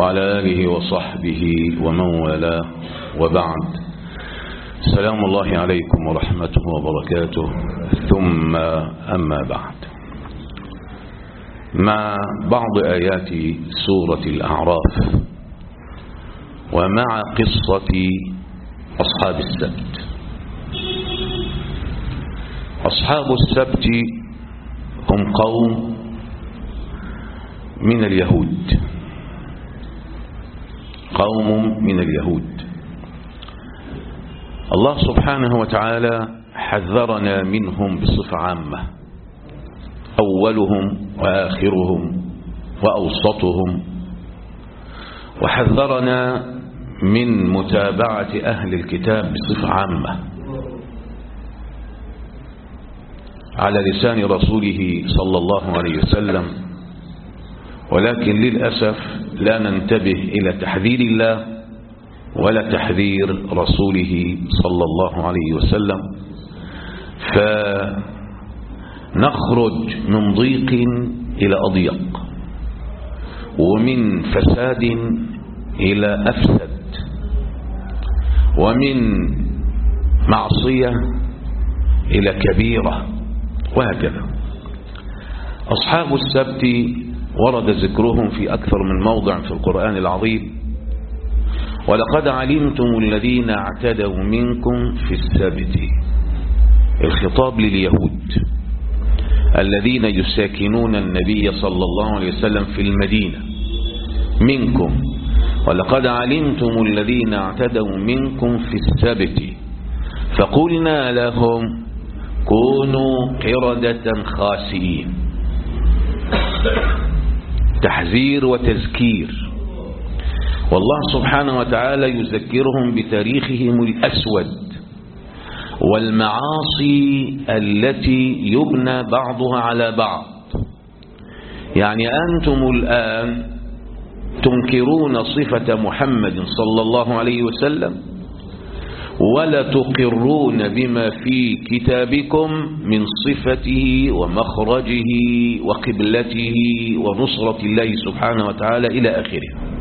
وعلى آله وصحبه ومن والاه وبعد سلام الله عليكم ورحمته وبركاته ثم أما بعد مع بعض آيات سورة الأعراف ومع قصة أصحاب السبت أصحاب السبت هم قوم من اليهود قوم من اليهود الله سبحانه وتعالى حذرنا منهم بصفة عامة أولهم وآخرهم وأوسطهم وحذرنا من متابعة أهل الكتاب بصفة عامة على لسان رسوله صلى الله عليه وسلم ولكن للأسف لا ننتبه إلى تحذير الله ولا تحذير رسوله صلى الله عليه وسلم فنخرج من ضيق إلى أضيق ومن فساد إلى أفسد ومن معصية إلى كبيرة وهكذا أصحاب السبت ورد ذكرهم في أكثر من موضع في القرآن العظيم ولقد علمتم الذين اعتدوا منكم في السبت الخطاب لليهود الذين يساكنون النبي صلى الله عليه وسلم في المدينة منكم ولقد علمتم الذين اعتدوا منكم في السبت فقلنا لهم كونوا قردة خاسئين تحذير وتذكير والله سبحانه وتعالى يذكرهم بتاريخهم الأسود والمعاصي التي يبنى بعضها على بعض يعني أنتم الآن تنكرون صفة محمد صلى الله عليه وسلم ولا تقرون بما في كتابكم من صفته ومخرجه وقبلته ونصرة الله سبحانه وتعالى إلى آخره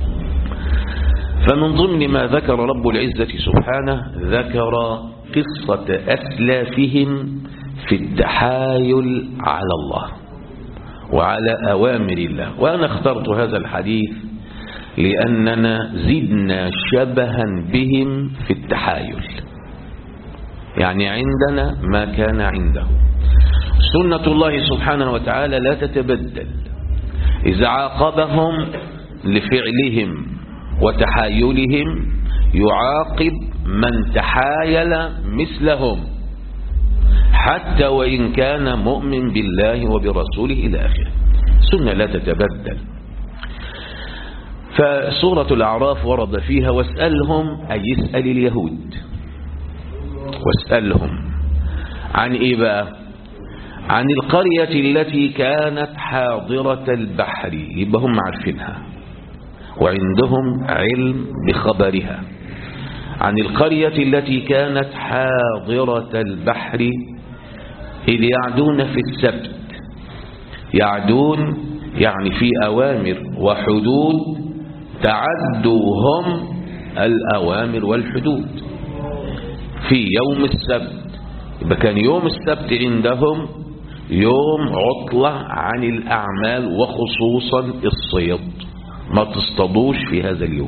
فمن ضمن ما ذكر رب العزة سبحانه ذكر قصة أسلافهم في التحايل على الله وعلى أوامر الله وأنا اخترت هذا الحديث لأننا زدنا شبها بهم في التحايل يعني عندنا ما كان عنده سنة الله سبحانه وتعالى لا تتبدل إذا عاقبهم لفعلهم وتحايلهم يعاقب من تحايل مثلهم حتى وإن كان مؤمن بالله وبرسوله إلى آخره سنة لا تتبدل فسورة الأعراف ورد فيها واسألهم أي يسأل اليهود واسألهم عن إيه بقى عن القرية التي كانت حاضرة البحر يبقى هم عارفينها وعندهم علم بخبرها عن القرية التي كانت حاضرة البحر إذ يعدون في السبت يعدون يعني في أوامر وحدود تعدوهم الأوامر والحدود في يوم السبت يبقى كان يوم السبت عندهم يوم عطلة عن الأعمال وخصوصا الصيد ما تصطادوش في هذا اليوم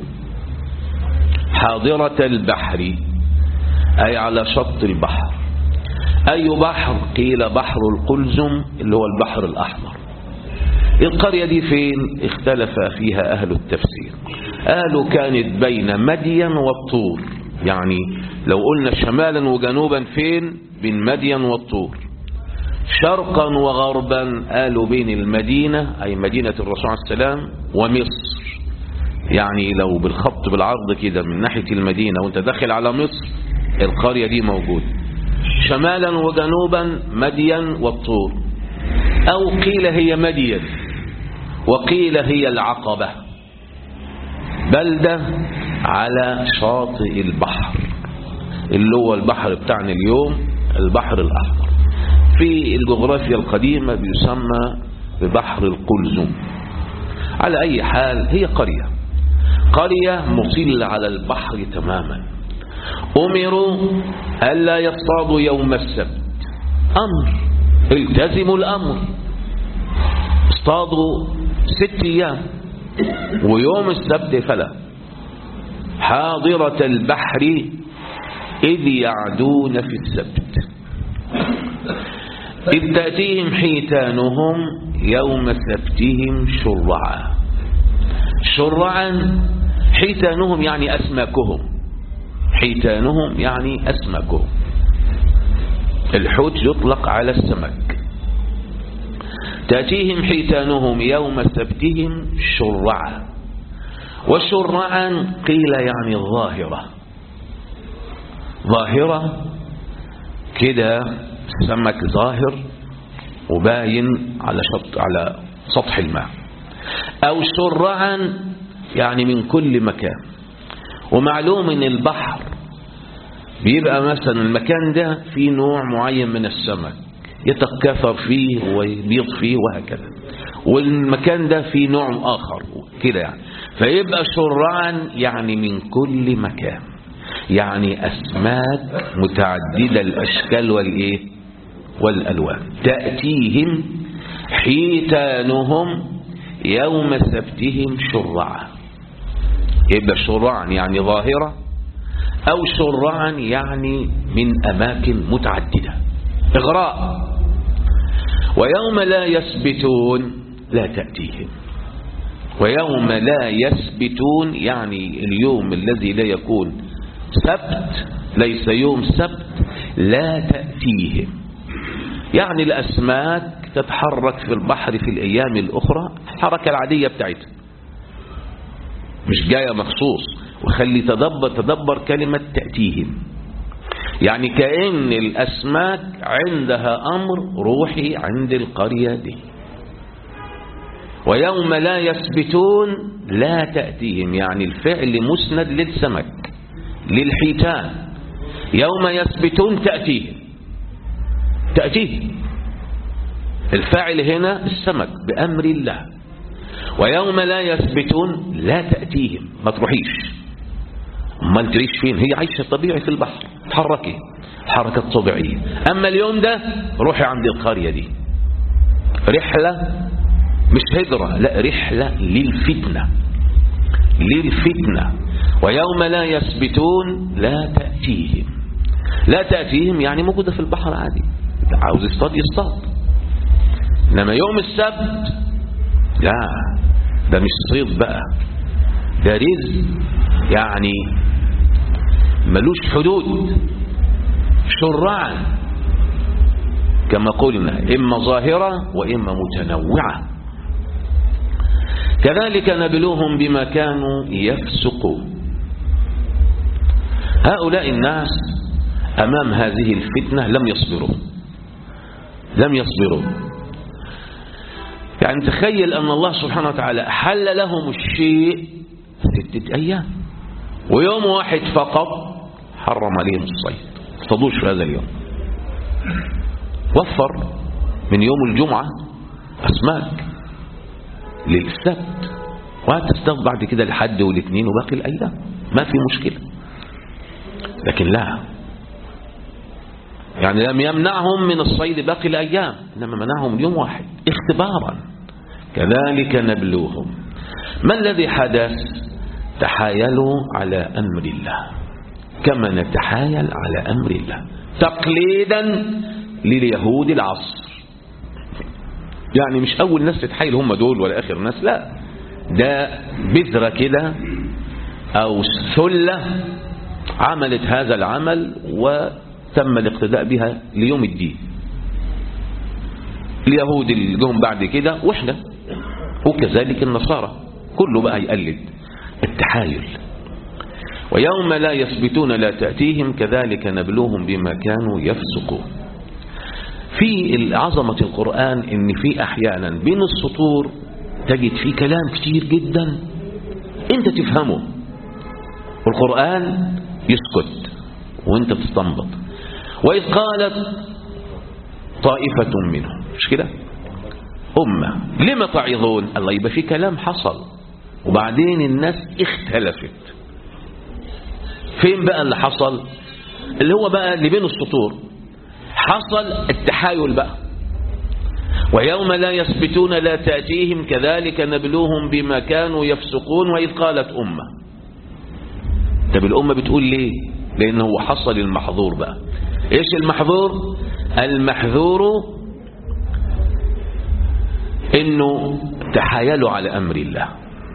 حاضرة البحر أي على شط البحر أي بحر قيل بحر القلزم اللي هو البحر الأحمر القرية دي فين اختلف فيها أهل التفسير قالوا كانت بين مدين والطور يعني لو قلنا شمالا وجنوبا فين بين مدين والطور شرقا وغربا قالوا بين المدينة أي مدينة الرسول عليه السلام ومصر يعني لو بالخط بالعرض كده من ناحية المدينة وانت داخل على مصر القرية دي موجودة شمالا وجنوبا مدين والطور أو قيل هي مدين وقيل هي العقبة بلدة على شاطئ البحر اللي هو البحر بتاعنا اليوم البحر الأحمر في الجغرافيا القديمة بيسمى ببحر القلزم على أي حال هي قرية قرية مطلة على البحر تماما أمروا ألا يصطادوا يوم السبت أمر التزموا الأمر اصطادوا ست أيام ويوم السبت فلا حاضرة البحر إذ يعدون في السبت إذ تأتيهم حيتانهم يوم سبتهم شرعا شرعا حيتانهم يعني أسماكهم حيتانهم يعني أسماكهم الحوت يطلق على السمك تأتيهم حيتانهم يوم سبتهم شرعا وشرعا قيل يعني ظاهرة ظاهرة كده سمك ظاهر وباين على شط على سطح الماء أو شرعا يعني من كل مكان ومعلوم ان البحر بيبقى مثلا المكان ده فيه نوع معين من السمك يتكاثر فيه ويبيض فيه وهكذا والمكان ده فيه نوع آخر كده يعني فيبقى شرعا يعني من كل مكان يعني أسماك متعددة الأشكال والإيه والألوان تأتيهم حيتانهم يوم سبتهم شرعا يبقى شرعا يعني ظاهرة أو شرعا يعني من أماكن متعددة إغراء ويوم لا يسبتون لا تأتيهم ويوم لا يسبتون يعني اليوم الذي لا يكون سبت ليس يوم سبت لا تأتيهم يعني الأسماك تتحرك في البحر في الأيام الأخرى الحركة العادية بتاعتها مش جاية مخصوص وخلي تدبر تدبر كلمة تأتيهم يعني كأن الأسماك عندها أمر روحي عند القرية دي ويوم لا يثبتون لا تأتيهم يعني الفعل مسند للسمك للحيتان يوم يثبتون تأتيهم تأتيهم الفاعل هنا السمك بأمر الله ويوم لا يثبتون لا تأتيهم ما تروحيش ما تعيش فين هي عايشة طبيعي في البحر تحركي حركة طبيعية أما اليوم ده روحي عند القرية دي رحلة مش هجرة لا رحلة للفتنة للفتنة ويوم لا يثبتون لا تأتيهم لا تأتيهم يعني موجودة في البحر عادي عاوز يصطاد يصطاد إنما يوم السبت لا ده مش صيد بقى ده رزق يعني ملوش حدود شرعا كما قلنا إما ظاهرة وإما متنوعة كذلك نبلوهم بما كانوا يفسقون هؤلاء الناس أمام هذه الفتنة لم يصبروا لم يصبروا يعني تخيل أن الله سبحانه وتعالى حل لهم الشيء ستة أيام ويوم واحد فقط حرم عليهم الصيد اصطادوش في هذا اليوم وفر من يوم الجمعة أسماك للسبت وهتصطاد بعد كده الحد والاثنين وباقي الأيام ما في مشكلة لكن لا يعني لم يمنعهم من الصيد باقي الأيام إنما منعهم اليوم واحد اختبارا كذلك نبلوهم ما الذي حدث تحايلوا على أمر الله كما نتحايل على أمر الله تقليدا لليهود العصر يعني مش أول ناس تتحايل هم دول ولا آخر ناس لا ده بذرة كده أو ثلة عملت هذا العمل وتم الاقتداء بها ليوم الدين اليهود اللي جم بعد كده واحنا وكذلك النصارى كله بقى يقلد التحايل ويوم لا يثبتون لا تأتيهم كذلك نبلوهم بما كانوا يفسقون في عظمة القرآن ان في احيانا بين السطور تجد فيه كلام كتير جدا انت تفهمه والقرآن يسكت وانت تستنبط وإذ قالت طائفة منهم مش كده أمة لما تعظون الله يبقى في كلام حصل وبعدين الناس اختلفت فين بقى اللي حصل اللي هو بقى اللي بين السطور حصل التحايل بقى ويوم لا يثبتون لا تأتيهم كذلك نبلوهم بما كانوا يفسقون وإذ قالت أمة طب الأمة بتقول ليه لأنه حصل المحظور بقى إيش المحظور المحذور إنه تحايلوا على أمر الله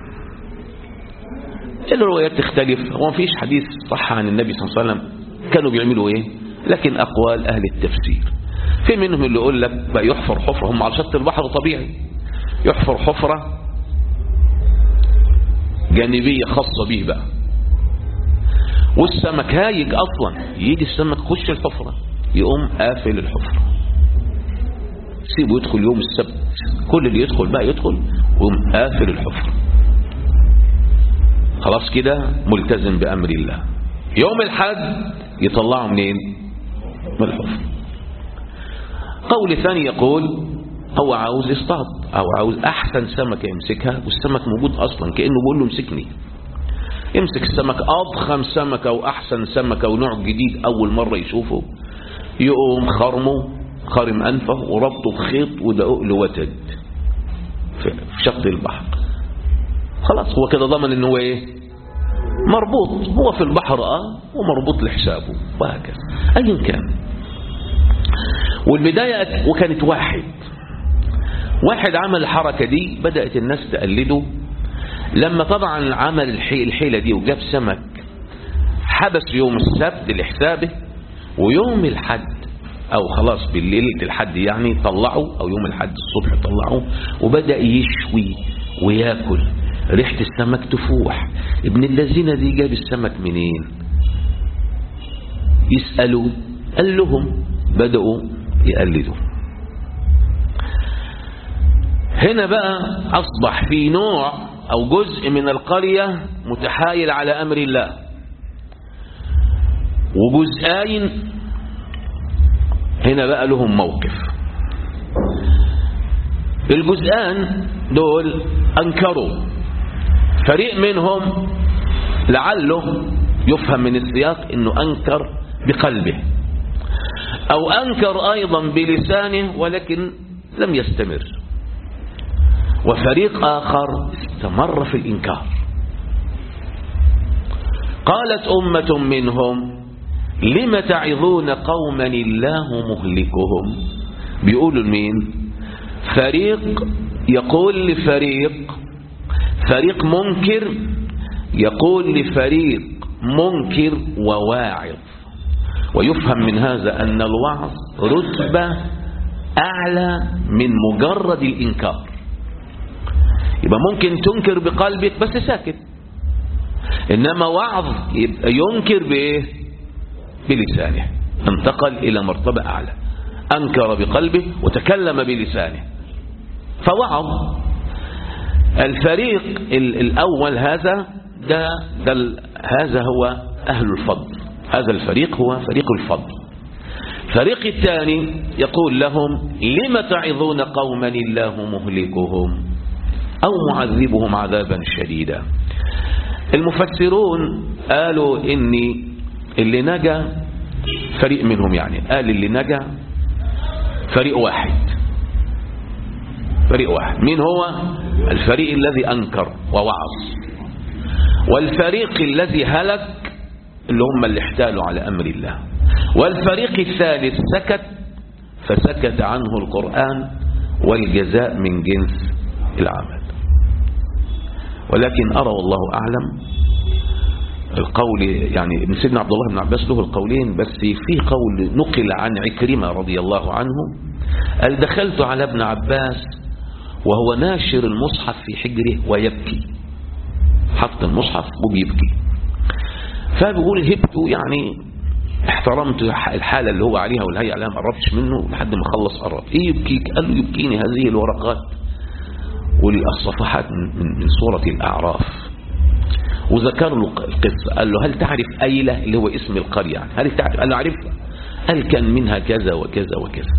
الروايات تختلف هو مفيش حديث صح عن النبي صلى الله عليه وسلم كانوا بيعملوا ايه لكن اقوال اهل التفسير في منهم اللي يقول لك بقى يحفر حفرة هم على شط البحر طبيعي يحفر حفرة جانبية خاصة به بقى والسمك هايج اصلا يجي السمك خش الحفرة يقوم قافل الحفرة سيبه يدخل يوم السبت كل اللي يدخل بقى يدخل ويقوم قافل الحفرة خلاص كده ملتزم بأمر الله يوم الحد يطلعه منين من الحفر قول ثاني يقول هو عاوز يصطاد او عاوز احسن سمكة يمسكها والسمك موجود اصلا كأنه بيقول له امسكني يمسك السمك اضخم سمكة واحسن سمكة ونوع جديد اول مرة يشوفه يقوم خرمه خرم انفه وربطه بخيط ودقوق له وتد في شط البحر خلاص هو كده ضمن انه ايه مربوط هو في البحر اه ومربوط لحسابه وهكذا ايا كان والبداية وكانت واحد واحد عمل الحركة دي بدأت الناس تقلده لما طبعا عمل الحيلة دي وجاب سمك حبس يوم السبت لحسابه ويوم الحد او خلاص بالليل الحد يعني طلعه او يوم الحد الصبح طلعه وبدأ يشوي وياكل ريحة السمك تفوح ابن الذين دي جاب السمك منين يسألوا قال لهم بدأوا يقلدوا هنا بقى أصبح في نوع أو جزء من القرية متحايل على أمر الله وجزئين هنا بقى لهم موقف الجزئان دول أنكروا فريق منهم لعله يفهم من السياق أنه أنكر بقلبه أو أنكر أيضا بلسانه ولكن لم يستمر وفريق آخر استمر في الإنكار قالت أمة منهم لم تعظون قوما الله مهلكهم بيقولوا لمين فريق يقول لفريق فريق منكر يقول لفريق منكر وواعظ ويفهم من هذا أن الوعظ رتبة أعلى من مجرد الإنكار يبقى ممكن تنكر بقلبك بس ساكت إنما وعظ يبقى ينكر بإيه بلسانه انتقل إلى مرتبة أعلى أنكر بقلبه وتكلم بلسانه فوعظ الفريق الأول هذا ده, ده هذا هو أهل الفضل هذا الفريق هو فريق الفضل فريق الثاني يقول لهم لم تعظون قوما الله مهلكهم أو معذبهم عذابا شديدا المفسرون قالوا إني اللي نجا فريق منهم يعني قال اللي نجا فريق واحد فريق واحد مين هو الفريق الذي أنكر ووعظ والفريق الذي هلك اللي هم اللي احتالوا على أمر الله والفريق الثالث سكت فسكت عنه القرآن والجزاء من جنس العمل ولكن أرى والله أعلم القول يعني ابن سيدنا عبد الله بن عباس له القولين بس في قول نقل عن عكرمة رضي الله عنه قال دخلت على ابن عباس وهو ناشر المصحف في حجره ويبكي حط المصحف وبيبكي فبيقول هبت يعني احترمت الحالة اللي هو عليها والهي عليها ما قربتش منه لحد ما خلص قرب ايه يبكيك قال له يبكيني هذه الورقات والصفحات من, من سورة الأعراف وذكر له القصة قال له هل تعرف أيلة اللي هو اسم القرية يعني هل تعرف قال له عرفها قال كان منها كذا وكذا وكذا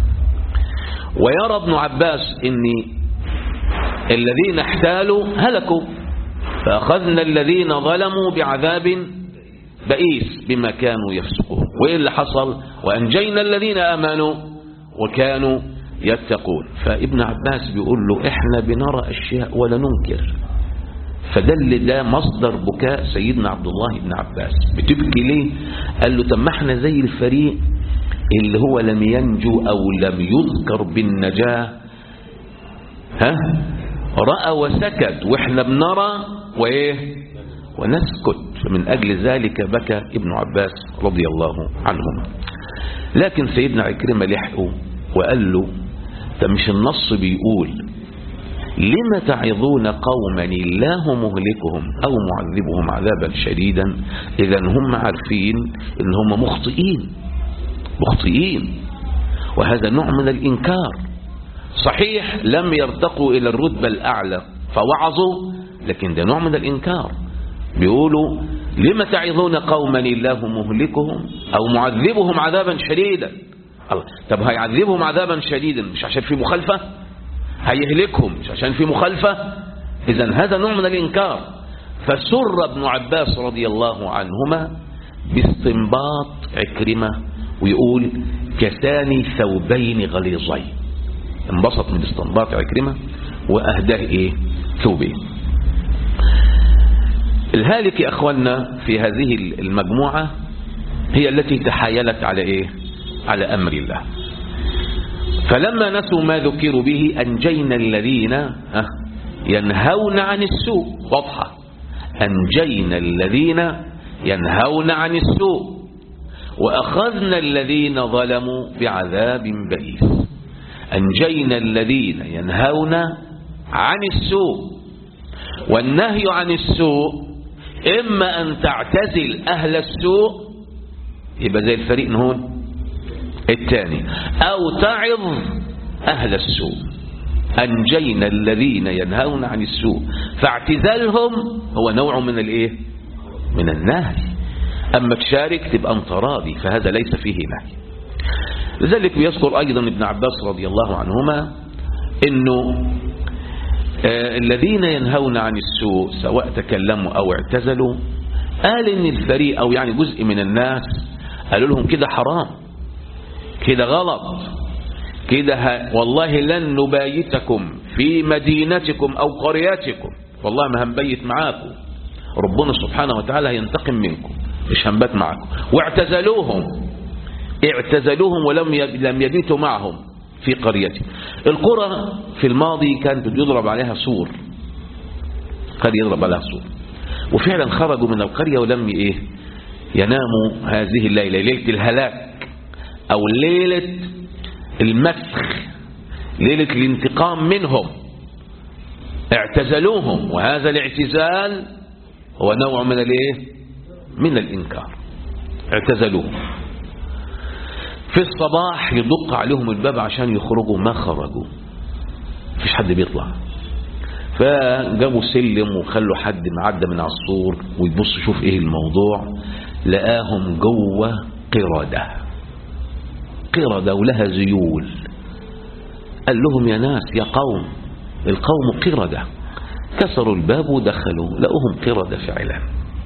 ويرى ابن عباس ان الذين احتالوا هلكوا فأخذنا الذين ظلموا بعذاب بئيس بما كانوا يفسقون وإيه اللي حصل وأنجينا الذين آمنوا وكانوا يتقون فابن عباس بيقول له احنا بنرى أشياء ولا ننكر فدل ده مصدر بكاء سيدنا عبد الله بن عباس بتبكي ليه قال له طب ما احنا زي الفريق اللي هو لم ينجو أو لم يذكر بالنجاة ها رأى وسكت واحنا بنرى وايه ونسكت فمن أجل ذلك بكى ابن عباس رضي الله عنهما لكن سيدنا عكرمة لحقه وقال له ده مش النص بيقول لم تعظون قوما الله مهلكهم أو معذبهم عذابا شديدا إذا هم عارفين إن هم مخطئين مخطئين وهذا نوع من الإنكار صحيح لم يرتقوا إلى الرتبة الأعلى فوعظوا لكن ده نوع من الإنكار بيقولوا لم تعظون قوما الله مهلكهم أو معذبهم عذابا شديدا الله طب هيعذبهم عذابا شديدا مش عشان في مخالفة هيهلكهم مش عشان في مخالفة إذا هذا نوع من الإنكار فسر ابن عباس رضي الله عنهما باستنباط عكرمة ويقول كساني ثوبين غليظين انبسط من استنباط عكرمة وأهداه إيه ثوبين الهالك يا أخوانا في هذه المجموعة هي التي تحايلت على إيه على أمر الله فلما نسوا ما ذكروا به أنجينا الذين ينهون عن السوء واضحة أنجينا الذين ينهون عن السوء وأخذنا الذين ظلموا بعذاب بئيس أنجينا الذين ينهون عن السوء والنهي عن السوء إما أن تعتزل أهل السوء يبقى زي الفريق نهون الثاني أو تعظ أهل السوء أنجينا الذين ينهون عن السوء فاعتزالهم هو نوع من الإيه من النهي أما تشارك تبقى أنت راضي فهذا ليس فيه نهي لذلك بيذكر أيضا ابن عباس رضي الله عنهما أنه آه الذين ينهون عن السوء سواء تكلموا أو اعتزلوا قال ان الفريق أو يعني جزء من الناس قالوا لهم كده حرام كده غلط كده والله لن نبايتكم في مدينتكم أو قريتكم والله ما هنبيت معاكم ربنا سبحانه وتعالى هينتقم منكم مش هنبات معاكم واعتزلوهم اعتزلوهم ولم لم يبيتوا معهم في قريتهم القرى في الماضي كانت يضرب عليها سور كان يضرب عليها سور وفعلا خرجوا من القرية ولم ايه يناموا هذه الليلة ليلة الهلاك او ليلة المسخ ليلة الانتقام منهم اعتزلوهم وهذا الاعتزال هو نوع من الايه من الانكار اعتزلوهم في الصباح يدق عليهم الباب عشان يخرجوا ما خرجوا مفيش حد بيطلع فجابوا سلم وخلوا حد معدى من على السور ويبص يشوف ايه الموضوع لقاهم جوه قردة قردة ولها زيول قال لهم يا ناس يا قوم القوم قردة كسروا الباب ودخلوا لقوهم قردة فعلا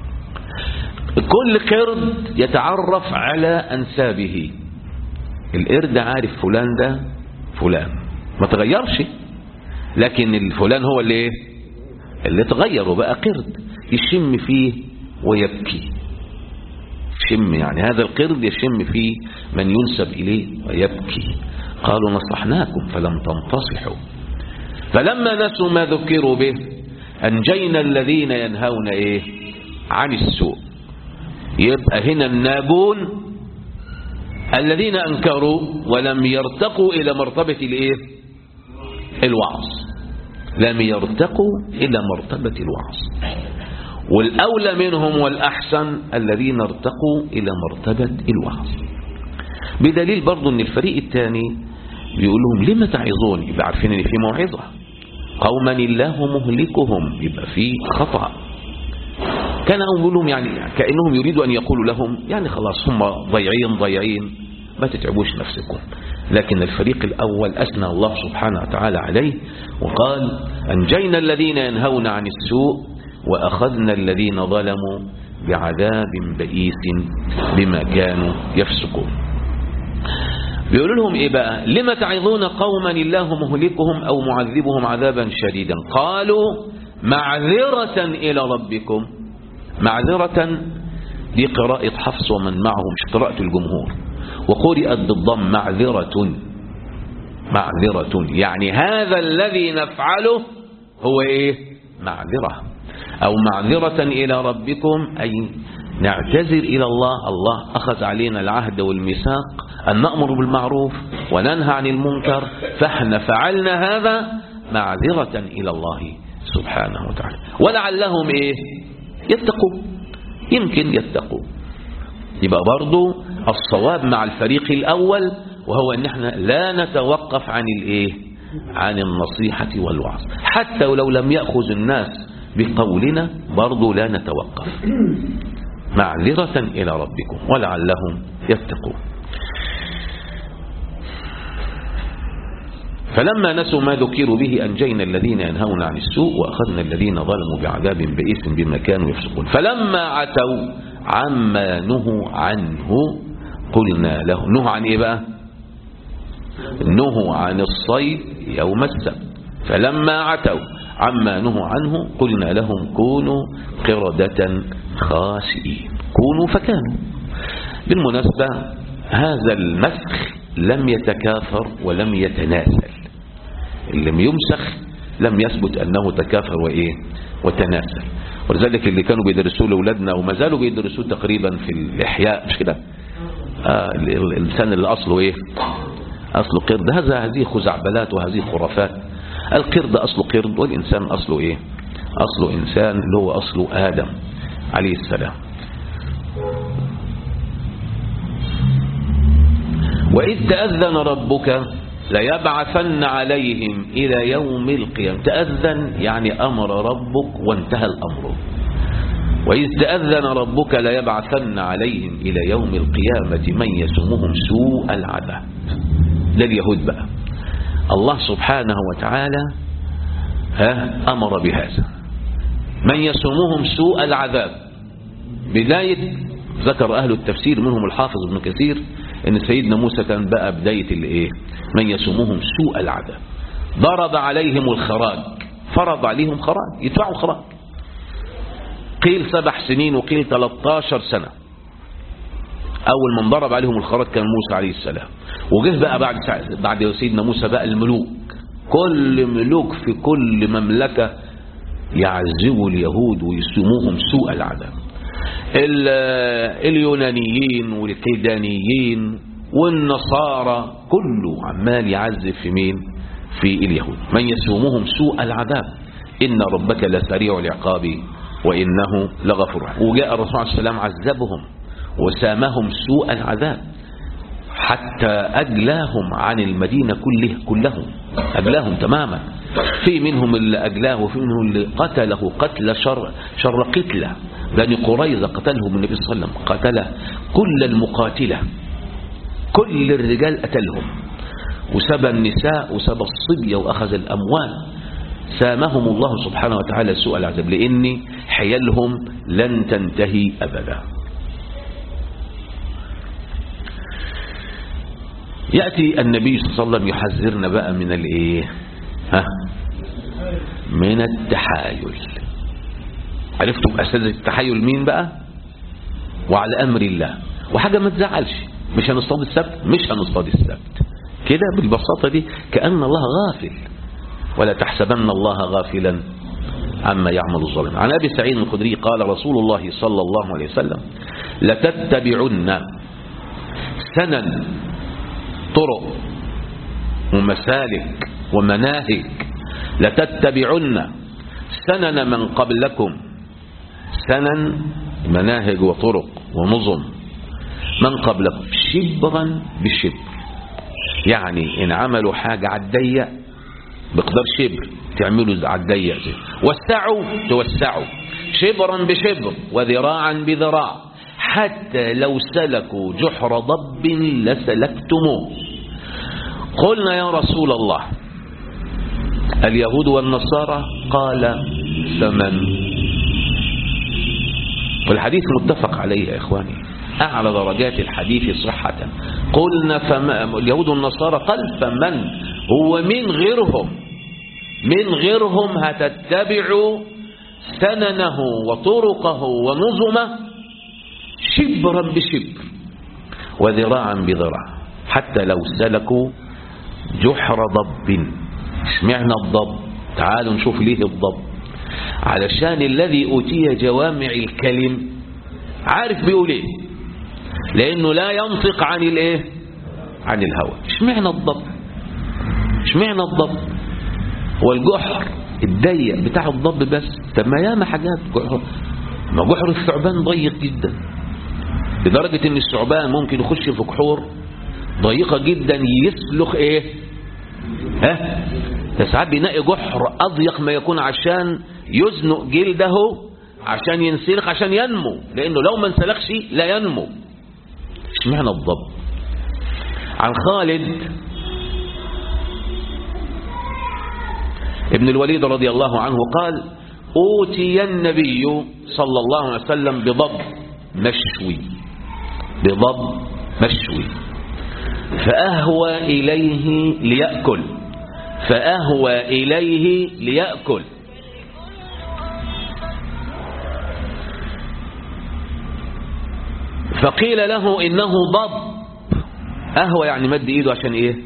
كل قرد يتعرف على أنسابه القرد عارف فلان ده فلان ما تغيرش لكن الفلان هو اللي ايه اللي تغير وبقى قرد يشم فيه ويبكي يشم يعني هذا القرد يشم فيه من ينسب إليه ويبكي قالوا نصحناكم فلم تنتصحوا فلما نسوا ما ذكروا به أنجينا الذين ينهون إيه عن السوء يبقى هنا الناجون الذين أنكروا ولم يرتقوا إلى مرتبة الإيه الوعظ لم يرتقوا إلى مرتبة الوعظ والأولى منهم والأحسن الذين ارتقوا إلى مرتبة الوعظ بدليل برضو أن الفريق الثاني بيقول لهم لما تعظون يبقى عارفين أن في موعظة قوما الله مهلكهم يبقى في خطأ كان أقول لهم يعني كأنهم يريدوا أن يقولوا لهم يعني خلاص هم ضيعين ضيعين ما تتعبوش نفسكم لكن الفريق الأول أثنى الله سبحانه وتعالى عليه وقال أنجينا الذين ينهون عن السوء وأخذنا الذين ظلموا بعذاب بئيس بما كانوا يفسقون بيقولوا لهم ايه بقى لما تعظون قوما الله مهلكهم او معذبهم عذابا شديدا قالوا معذرة الى ربكم معذرة دي قراءة حفص ومن معه مش قراءة الجمهور وقرئت بالضم معذرة معذرة يعني هذا الذي نفعله هو ايه معذرة او معذرة الى ربكم اي نعتذر الى الله الله اخذ علينا العهد والميثاق ان نأمر بالمعروف وننهى عن المنكر فاحنا فعلنا هذا معذرة الى الله سبحانه وتعالى ولعلهم ايه يتقوا يمكن يتقوا يبقى برضو الصواب مع الفريق الاول وهو ان احنا لا نتوقف عن الايه عن النصيحة والوعظ حتى ولو لم يأخذ الناس بقولنا برضو لا نتوقف معذرة إلى ربكم ولعلهم يتقون فلما نسوا ما ذكروا به أنجينا الذين ينهون عن السوء وأخذنا الذين ظلموا بعذاب بئيس بما كانوا يفسقون فلما عتوا عما نهوا عنه قلنا له نهوا عن إيه بقى نهوا عن الصيد يوم السبت فلما عتوا عما نهوا عنه قلنا لهم كونوا قردة خاسئين كونوا فكانوا بالمناسبة هذا المسخ لم يتكاثر ولم يتناسل اللي لم يمسخ لم يثبت أنه تكاثر وإيه وتناسل ولذلك اللي كانوا بيدرسوه لأولادنا وما زالوا بيدرسوه تقريبا في الإحياء مش كده آه الإنسان اللي أصله إيه أصله قرد هذا هذه خزعبلات وهذه خرافات القرد أصله قرد والإنسان أصله إيه أصله إنسان اللي هو أصله آدم عليه السلام وإذ تأذن ربك ليبعثن عليهم إلى يوم القيامة تأذن يعني أمر ربك وانتهى الأمر وإذ تأذن ربك ليبعثن عليهم إلى يوم القيامة من يسمهم سوء العذاب ده اليهود بقى الله سبحانه وتعالى ها أمر بهذا من يسومهم سوء العذاب بداية ذكر أهل التفسير منهم الحافظ ابن كثير ان سيدنا موسى كان بقى بداية الايه من يسومهم سوء العذاب ضرب عليهم الخراج فرض عليهم خراج يدفعوا خراج قيل سبع سنين وقيل 13 سنة أول من ضرب عليهم الخراج كان موسى عليه السلام وجه بقى بعد بعد سيدنا موسى بقى الملوك كل ملوك في كل مملكة يعذبوا اليهود ويسموهم سوء العذاب اليونانيين والكيدانيين والنصارى كله عمال يعذب في مين في اليهود من يسومهم سوء العذاب إن ربك لسريع العقاب وإنه لغفور وجاء الرسول عليه السلام عذبهم وسامهم سوء العذاب حتى أجلاهم عن المدينة كله كلهم أجلاهم تماما في منهم اللي أجلاه وفي منهم اللي قتله قتل شر, شر قتلة بني قريظة قتلهم النبي صلى الله عليه وسلم قتل كل المقاتلة كل الرجال قتلهم وسبى النساء وسبى الصبية وأخذ الأموال سامهم الله سبحانه وتعالى سوء العذاب لأن حيلهم لن تنتهي أبدا يأتي النبي صلى الله عليه وسلم يحذرنا بقى من الايه ها من التحايل عرفتم أساتذة التحايل مين بقى وعلى أمر الله وحاجة ما تزعلش مش هنصطاد السبت مش هنصطاد السبت كده بالبساطة دي كأن الله غافل ولا تحسبن الله غافلا عما يعمل الظالم عن أبي سعيد الخدري قال رسول الله صلى الله عليه وسلم لتتبعن سنن طرق ومسالك ومناهج لتتبعن سنن من قبلكم سنن مناهج وطرق ونظم من قبلكم شبرا بشبر يعني إن عملوا حاجة عالضيق بقدر شبر تعملوا عالضيق وسعوا توسعوا شبرا بشبر وذراعا بذراع حتى لو سلكوا جحر ضب لسلكتموه قلنا يا رسول الله اليهود والنصارى قال فمن والحديث متفق عليه يا إخواني أعلى درجات الحديث صحة قلنا فما اليهود والنصارى قال فمن هو من غيرهم من غيرهم هتتبع سننه وطرقه ونظمه شبرا بشبر وذراعا بذراع حتى لو سلكوا جحر ضب اشمعنى الضب تعالوا نشوف ليه الضب علشان الذي أوتي جوامع الكلم عارف بيقول ايه لانه لا ينطق عن الايه عن الهوى اشمعنى الضب اشمعنى الضب هو الجحر الضيق بتاع الضب بس طب ما ياما حاجات جحر ما جحر الثعبان ضيق جدا لدرجة ان الثعبان ممكن يخش في جحور ضيقة جدا يسلخ ايه ها ده ساعات بينقي جحر اضيق ما يكون عشان يزنق جلده عشان ينسلخ عشان ينمو لانه لو ما انسلخش لا ينمو اشمعنى الضب عن خالد ابن الوليد رضي الله عنه قال أوتي النبي صلى الله عليه وسلم بضب مشوي بضب مشوي فأهوى إليه ليأكل فأهوى إليه ليأكل فقيل له إنه ضب أهوى يعني مد إيده عشان إيه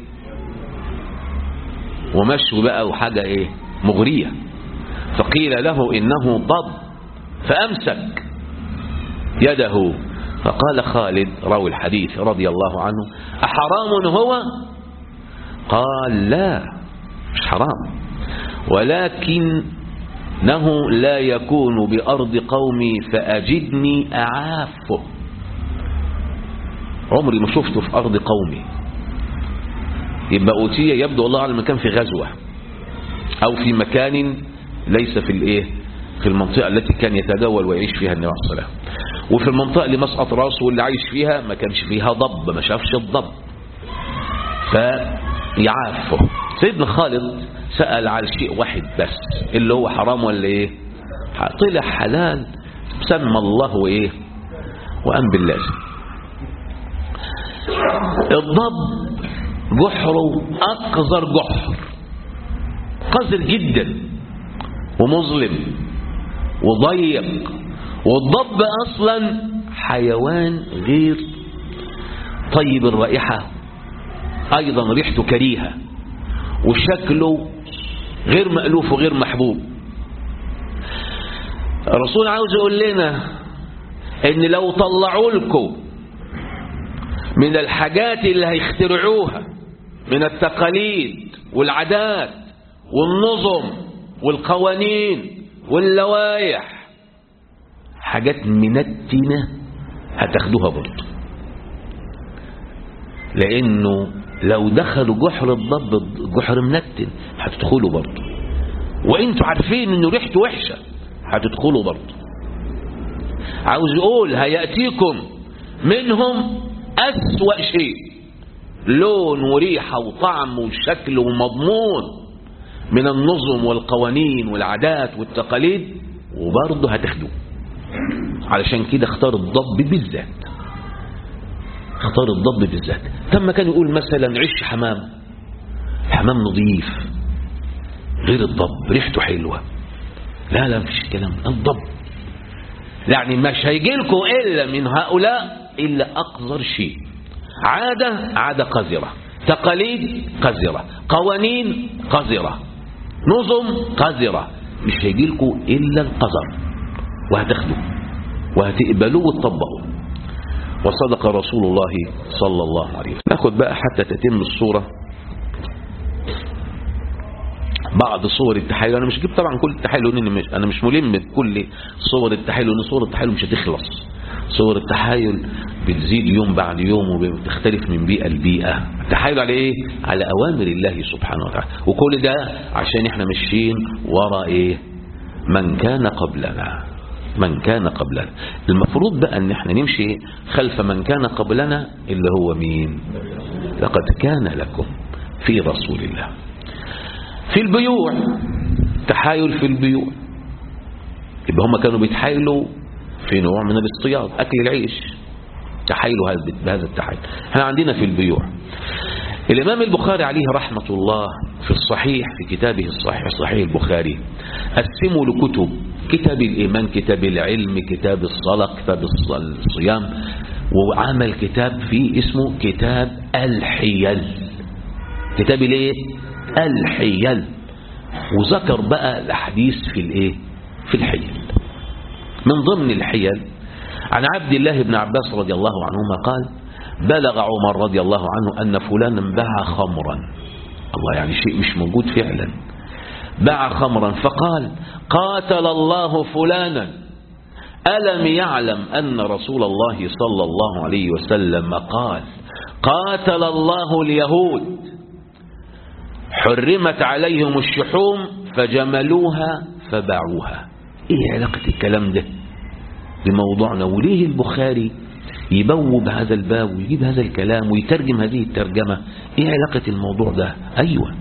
ومشوا بقى وحاجة إيه مغرية فقيل له إنه ضب فأمسك يده فقال خالد راوي الحديث رضي الله عنه أحرام هو قال لا مش حرام ولكنه لا يكون بأرض قومي فأجدني أعافه عمري ما شفته في أرض قومي يبقى أوتية يبدو الله أعلم كان في غزوة أو في مكان ليس في الإيه في المنطقة التي كان يتجول ويعيش فيها النبي عليه الصلاة وفي المنطقة اللي مسقط راسه واللي عايش فيها ما كانش فيها ضب ما شافش الضب فيعافه سيدنا خالد سأل على شيء واحد بس اللي هو حرام ولا ايه طلع حلال سمى الله ايه وأم باللازم الضب جحره أقذر جحر قذر جدا ومظلم وضيق والضب أصلا حيوان غير طيب الرائحة أيضا ريحته كريهة وشكله غير مألوف وغير محبوب الرسول عاوز يقول لنا ان لو طلعوا لكم من الحاجات اللي هيخترعوها من التقاليد والعادات والنظم والقوانين واللوائح حاجات منتنة هتاخدوها برضه لانه لو دخلوا جحر الضب جحر منتن هتدخلوا برضه وانتوا عارفين انه ريحته وحشة هتدخلوا برضه عاوز يقول هيأتيكم منهم أسوأ شيء لون وريحة وطعم وشكل ومضمون من النظم والقوانين والعادات والتقاليد وبرضه هتاخدوه علشان كده اختار الضب بالذات اختار الضب بالذات تم كان يقول مثلا عش حمام حمام نظيف غير الضب ريحته حلوة لا لا مفيش الكلام الضب يعني مش هيجي لكم إلا من هؤلاء إلا أقذر شيء عادة عادة قذرة تقاليد قذرة قوانين قذرة نظم قذرة مش هيجي لكم إلا القذر وهتاخدوا وهتقبلوه وتطبقوا وصدق رسول الله صلى الله عليه وسلم ناخد بقى حتى تتم الصورة بعض صور التحايل انا مش جبت طبعا كل التحايل لان مش انا مش ملم بكل صور التحايل لان صور التحايل مش هتخلص صور التحايل بتزيد يوم بعد يوم وبتختلف من بيئة لبيئة التحايل على ايه على اوامر الله سبحانه وتعالى وكل ده عشان احنا ماشيين ورا ايه من كان قبلنا من كان قبلنا المفروض بقى ان احنا نمشي خلف من كان قبلنا اللي هو مين لقد كان لكم في رسول الله في البيوع تحايل في البيوع يبقى هم كانوا بيتحايلوا في نوع من الاصطياد أكل العيش تحايل بهذا التحايل احنا عندنا في البيوع الإمام البخاري عليه رحمة الله في الصحيح في كتابه الصحيح صحيح البخاري قسموا لكتب كتاب الإيمان كتاب العلم كتاب الصلاة كتاب الصيام وعمل كتاب فيه اسمه كتاب الحيل كتاب الايه الحيل وذكر بقى الاحاديث في الايه في الحيل من ضمن الحيل عن عبد الله بن عباس رضي الله عنهما قال بلغ عمر رضي الله عنه أن فلانا باع خمرا الله يعني شيء مش موجود فعلا باع خمرا فقال قاتل الله فلانا ألم يعلم أن رسول الله صلى الله عليه وسلم قال قاتل الله اليهود حرمت عليهم الشحوم فجملوها فباعوها ايه علاقة الكلام ده بموضوعنا وليه البخاري يبوب هذا الباب ويجيب هذا الكلام ويترجم هذه الترجمة ايه علاقة الموضوع ده ايوه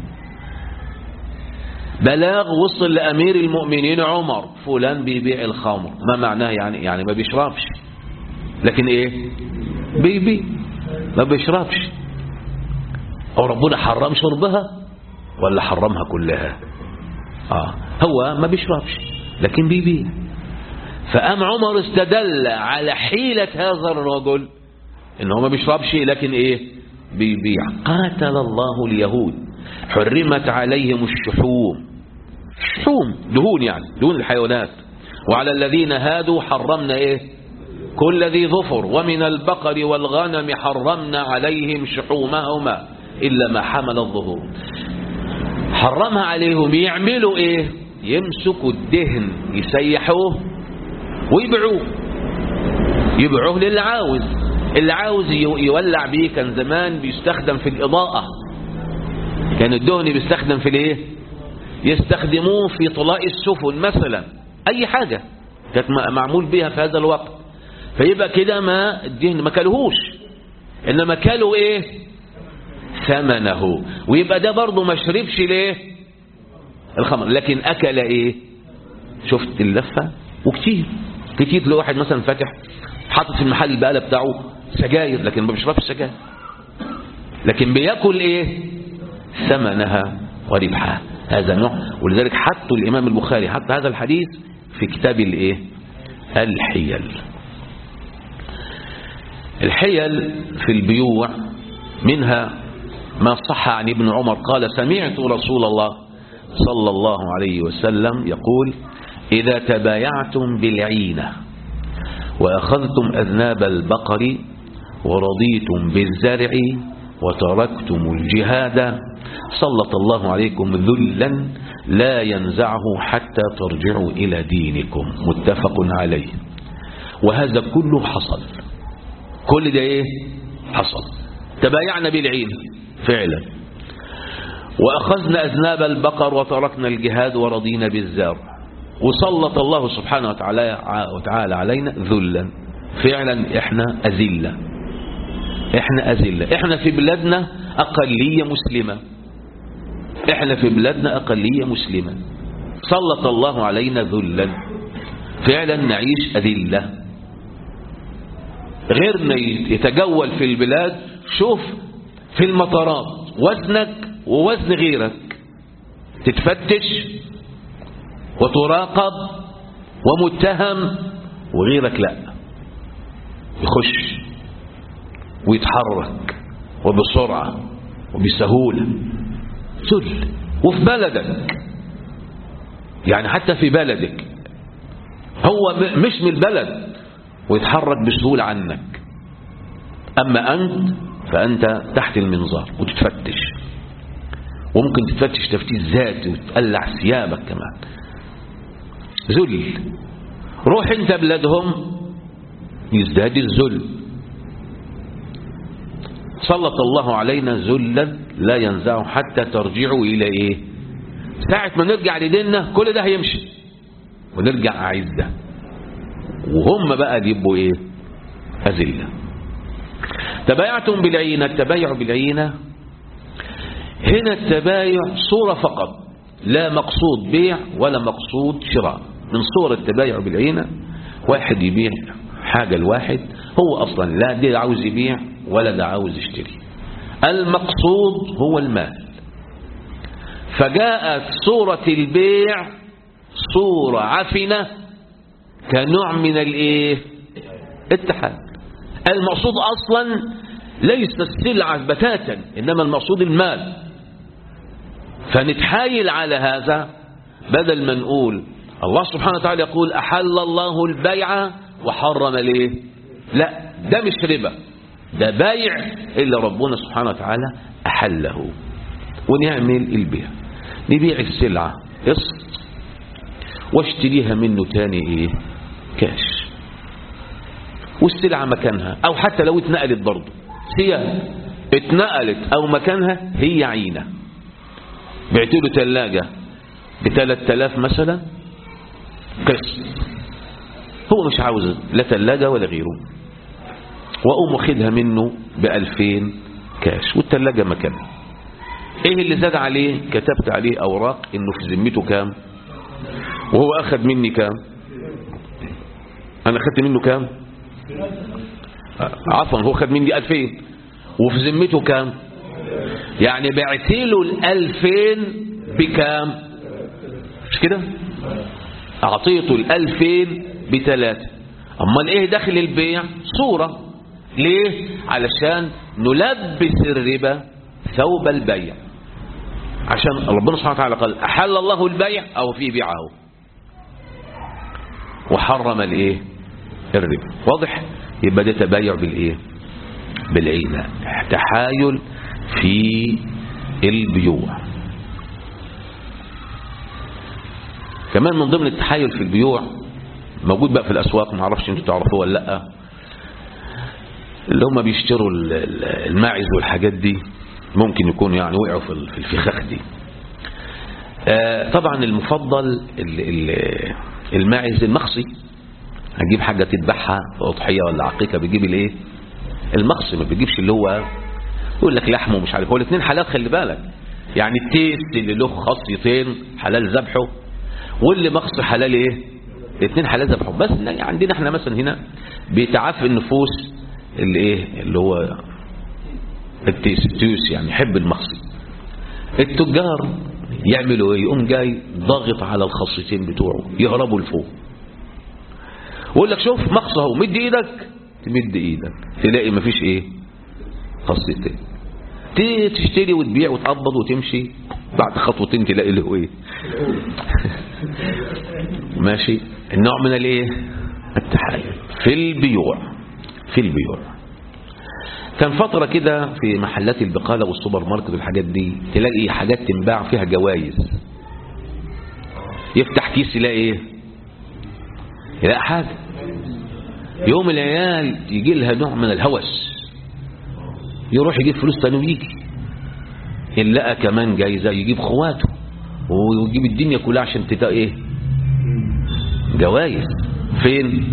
بلاغ وصل لأمير المؤمنين عمر فلان بيبيع الخمر ما معناه يعني يعني ما بيشربش لكن ايه بيبيع ما بيشربش او ربنا حرم شربها ولا حرمها كلها اه هو ما بيشربش لكن بيبيع فقام عمر استدل على حيلة هذا الرجل ان هو ما بيشربش لكن ايه بيبيع قاتل الله اليهود حرمت عليهم الشحوم شحوم دهون يعني دهون الحيوانات وعلى الذين هادوا حرمنا ايه كل ذي ظفر ومن البقر والغنم حرمنا عليهم شحومهما إلا ما حمل الظهور حرمها عليهم يعملوا ايه يمسكوا الدهن يسيحوه ويبيعوه يبيعوه للي عاوز اللي عاوز يولع بيه كان زمان بيستخدم في الإضاءة كان الدهن بيستخدم في الايه يستخدموه في طلاء السفن مثلا اي حاجة كانت معمول بها في هذا الوقت فيبقى كده ما الدهن ما كلهوش انما كلوا ايه ثمنه ويبقى ده برضه ما شربش ليه الخمر لكن اكل ايه شفت اللفة وكتير كتير تلاقي واحد مثلا فاتح حاطط في المحل البقالة بتاعه سجاير لكن ما بيشربش سجاير لكن بياكل ايه ثمنها وربحها هذا نوع ولذلك حطوا الامام البخاري حط هذا الحديث في كتاب الايه الحيل الحيل في البيوع منها ما صح عن ابن عمر قال سمعت رسول الله صلى الله عليه وسلم يقول إذا تبايعتم بالعينة وأخذتم أذناب البقر ورضيتم بالزرع وتركتم الجهاد سلط الله عليكم ذلا لا ينزعه حتى ترجعوا إلى دينكم متفق عليه وهذا كله حصل كل ده ايه حصل تبايعنا بالعين فعلا وأخذنا أذناب البقر وتركنا الجهاد ورضينا بالزرع وسلط الله سبحانه وتعالى, وتعالى علينا ذلا فعلا احنا أذلة احنا أذلة احنا في بلادنا أقلية مسلمة احنا في بلادنا أقلية مسلمة سلط الله علينا ذلا فعلا نعيش أذلة غيرنا يتجول في البلاد شوف في المطارات وزنك ووزن غيرك تتفتش وتراقب ومتهم وغيرك لا يخش ويتحرك وبسرعة وبسهولة سل وفي بلدك يعني حتى في بلدك هو مش من البلد ويتحرك بسهولة عنك أما أنت فأنت تحت المنظار وتتفتش وممكن تتفتش تفتيش ذاتي وتقلع ثيابك كمان ذل روح انت بلادهم يزداد الذل سلط الله علينا ذلا لا ينزعه حتى ترجعوا إلى إيه ساعة ما نرجع لديننا كل ده هيمشي ونرجع أعزة وهم بقى يبقوا إيه أذلة تبايعتم بالعينة التبايع بالعينة هنا التبايع صورة فقط لا مقصود بيع ولا مقصود شراء من صور التبايع بالعينة واحد يبيع حاجة الواحد هو أصلا لا ده عاوز يبيع ولا ده عاوز يشتري المقصود هو المال فجاءت صورة البيع صورة عفنة كنوع من الايه التحال المقصود اصلا ليس السلعة بتاتا انما المقصود المال فنتحايل على هذا بدل ما نقول الله سبحانه وتعالى يقول احل الله البيع وحرم ليه لا ده مش ربا ده بيع الا ربنا سبحانه وتعالى احله ونعمل البيع نبيع السلعة قسط واشتريها منه تاني ايه كاش والسلعة مكانها او حتى لو اتنقلت برضه هي اتنقلت او مكانها هي عينة بعت له ثلاجة ب 3000 مثلا قسط هو مش عاوز لا ثلاجة ولا غيره واقوم واخدها منه ب 2000 كاش والثلاجة مكانها ايه اللي زاد عليه كتبت عليه اوراق انه في ذمته كام وهو اخذ مني كام انا اخذت منه كام عفوا هو اخذ مني 2000 وفي ذمته كام يعني بعت له ال 2000 بكام مش كده اعطيته ال 2000 بثلاثة امال ايه داخل البيع صورة ليه علشان نلبس الربا ثوب البيع عشان ربنا سبحانه وتعالى قال أحل الله البيع أو في بيعه وحرم الايه الربا واضح يبقى ده تبايع بالايه بالعينة تحايل في البيوع كمان من ضمن التحايل في البيوع موجود بقى في الأسواق ما اعرفش انتوا تعرفوه ولا لا اللي هم بيشتروا الماعز والحاجات دي ممكن يكونوا يعني وقعوا في الفخاخ دي طبعا المفضل الماعز المخصي هنجيب حاجة تذبحها في أضحية ولا عقيقة بيجيب الايه المخصي ما بيجيبش اللي هو يقول لك لحمه ومش عارف هو الاثنين حلال خلي بالك يعني التيست اللي له خصيتين حلال ذبحه واللي مخصي حلال ايه الاثنين حلال ذبحه بس عندنا احنا مثلا هنا بيتعافى النفوس اللي ايه اللي هو التيس يعني يحب المخصي التجار يعملوا ايه يقوم جاي ضاغط على الخصيتين بتوعه يهربوا لفوق ويقول لك شوف مخصى اهو مد ايدك تمد ايدك تلاقي مفيش ايه خصيتين تشتري وتبيع وتقبض وتمشي بعد خطوتين تلاقي له ايه ماشي النوع من الايه التحايل في البيوع في البيوع كان فترة كده في محلات البقالة والسوبر ماركت والحاجات دي تلاقي حاجات تنباع فيها جوائز يفتح كيس يلاقي ايه يلاقي حاجة يوم العيال يجي لها نوع من الهوس يروح يجيب فلوس تاني ويجي إن لقى كمان جايزة يجيب خواته ويجيب الدنيا كلها عشان تتا ايه جوائز فين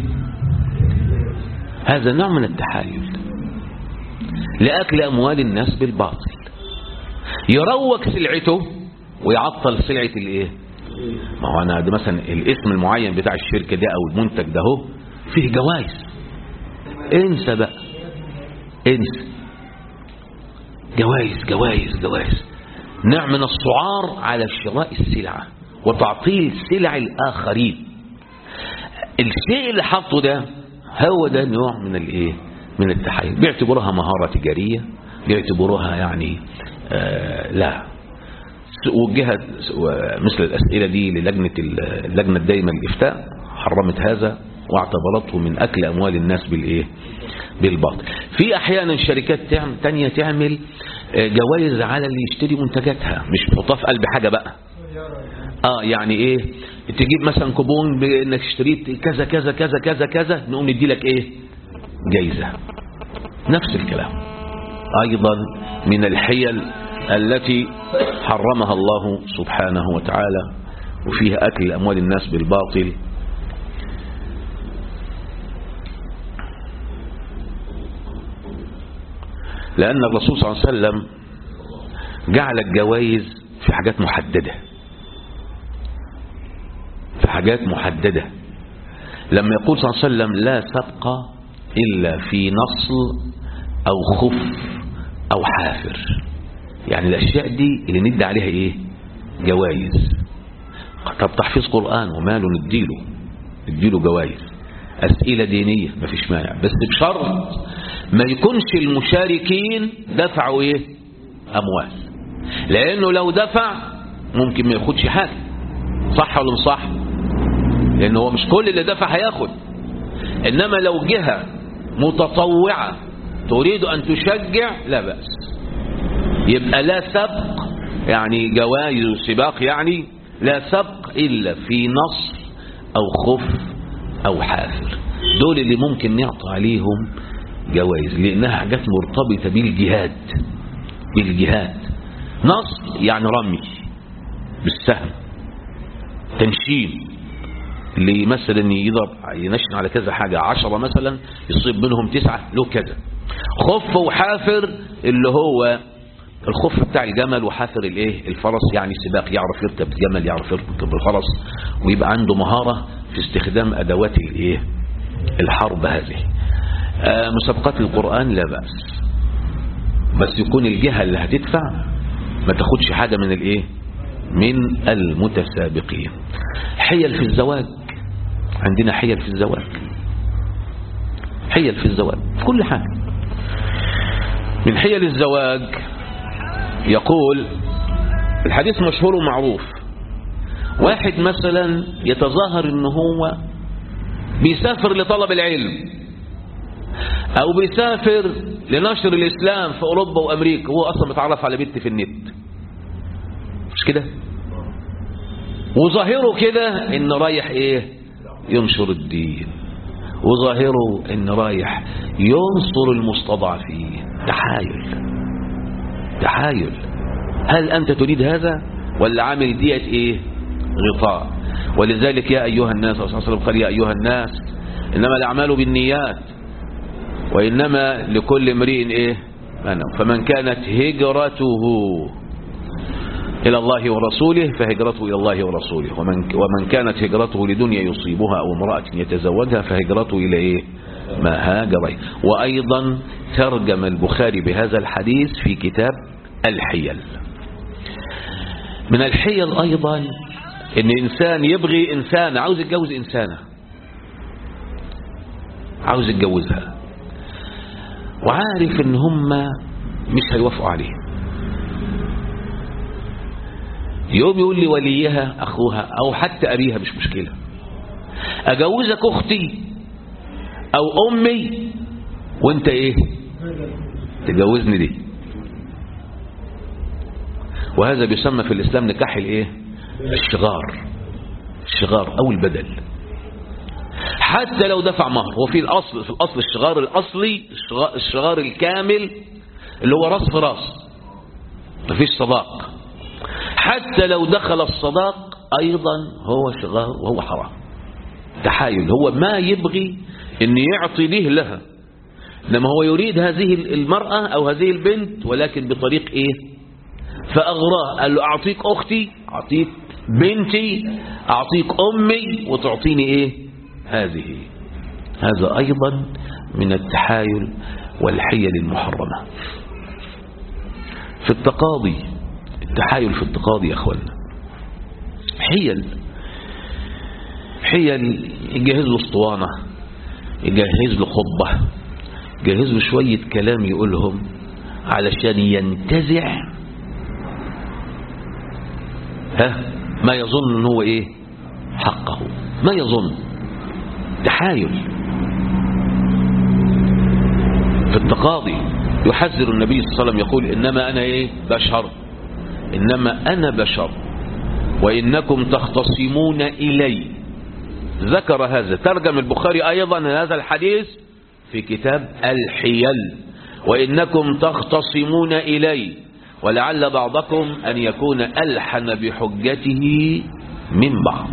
هذا نوع من التحايل لأكل أموال الناس بالباطل يروج سلعته ويعطل سلعة الايه ما هو انا ده مثلا الاسم المعين بتاع الشركة ده او المنتج ده هو فيه جوائز انسى بقى انسى جوائز جوائز جوائز نوع من السعار على شراء السلعة وتعطيل سلع الآخرين الشيء اللي حطه ده هو ده نوع من الايه من التحايل بيعتبروها مهارة تجارية بيعتبروها يعني آه لا وجهت مثل الأسئلة دي للجنة اللجنة الدائمة للإفتاء حرمت هذا واعتبرته من أكل أموال الناس بالإيه بالباطل في أحيانا شركات تعمل تانية تعمل جوائز على اللي يشتري منتجاتها مش بتحطها في قلب حاجة بقى اه يعني ايه تجيب مثلا كوبون بانك اشتريت كذا كذا كذا كذا كذا نقوم ندي لك ايه جايزة نفس الكلام ايضا من الحيل التي حرمها الله سبحانه وتعالى وفيها اكل اموال الناس بالباطل لأن الرسول صلى الله عليه وسلم جعل الجوائز في حاجات محددة في حاجات محددة لما يقول صلى الله عليه وسلم لا سبق إلا في نصل أو خف أو حافر يعني الأشياء دي اللي ندي عليها إيه جوائز طب تحفيظ قرآن وماله نديله نديله جوائز أسئلة دينية ما فيش مانع بس بشرط ما يكونش المشاركين دفعوا إيه أموال لأنه لو دفع ممكن ما ياخدش حاجة صح ولا مش صح لأنه هو مش كل اللي دفع هياخد إنما لو جهة متطوعة تريد أن تشجع لا بأس يبقى لا سبق يعني جوائز سباق يعني لا سبق إلا في نصر أو خف أو حافر دول اللي ممكن نعطي عليهم جوائز لأنها حاجات مرتبطة بالجهاد بالجهاد نصر يعني رمي بالسهم تنشين اللي مثلا يضرب ينشن على كذا حاجة عشرة مثلا يصيب منهم تسعة له كذا خف وحافر اللي هو الخف بتاع الجمل وحافر الايه الفرس يعني سباق يعرف يركب الجمل يعرف يركب الفرس ويبقى عنده مهارة في استخدام ادوات الايه الحرب هذه آه مسابقات القرآن لا بأس بس يكون الجهة اللي هتدفع ما تاخدش حاجة من الايه من المتسابقين حيل في الزواج عندنا حيل في الزواج حيل في الزواج في كل حاجة من حيل الزواج يقول الحديث مشهور ومعروف واحد مثلا يتظاهر ان هو بيسافر لطلب العلم او بيسافر لنشر الاسلام في اوروبا وامريكا هو اصلا متعرف على بنت في النت مش كده وظاهره كده ان رايح ايه ينشر الدين وظاهره ان رايح ينصر المستضعفين تحايل تحايل هل أنت تريد هذا ولا عامل ديت إيه غطاء ولذلك يا أيها الناس صلى الله عليه وسلم قال يا أيها الناس إنما الأعمال بالنيات وإنما لكل امرئ إيه أنا فمن كانت هجرته إلى الله ورسوله فهجرته إلى الله ورسوله ومن, ومن كانت هجرته لدنيا يصيبها أو امرأة يتزوجها فهجرته إلى إيه ما هاجر وأيضا ترجم البخاري بهذا الحديث في كتاب الحيل من الحيل أيضا إن إنسان يبغي إنسان عاوز يتجوز إنسانة عاوز يتجوزها وعارف إن هم مش هيوافقوا عليه يوم يقول لي وليها أخوها أو حتى أبيها مش مشكلة أجوزك أختي أو أمي وانت إيه تجوزني دي وهذا بيسمى في الإسلام نكاح الإيه الشغار الشغار أو البدل حتى لو دفع مهر هو في الأصل في الأصل الشغار الأصلي الشغار, الشغار الكامل اللي هو راس في راس مفيش صداق حتى لو دخل الصداق أيضا هو شغار وهو حرام تحايل هو ما يبغي ان يعطي له لها انما هو يريد هذه المرأة او هذه البنت ولكن بطريق ايه فاغراه قال له اعطيك اختي اعطيك بنتي اعطيك امي وتعطيني ايه هذه هذا ايضا من التحايل والحيل المحرمة في التقاضي التحايل في التقاضي يا اخوانا حيل حيل يجهز له اسطوانة يجهز له خطبة يجهز له شوية كلام يقولهم علشان ينتزع ها ما يظن ان هو ايه حقه ما يظن تحايل في التقاضي يحذر النبي صلى الله عليه وسلم يقول انما انا ايه بشر انما انا بشر وانكم تختصمون الي ذكر هذا ترجم البخاري أيضا هذا الحديث في كتاب الحيل وإنكم تختصمون إلي ولعل بعضكم أن يكون ألحن بحجته من بعض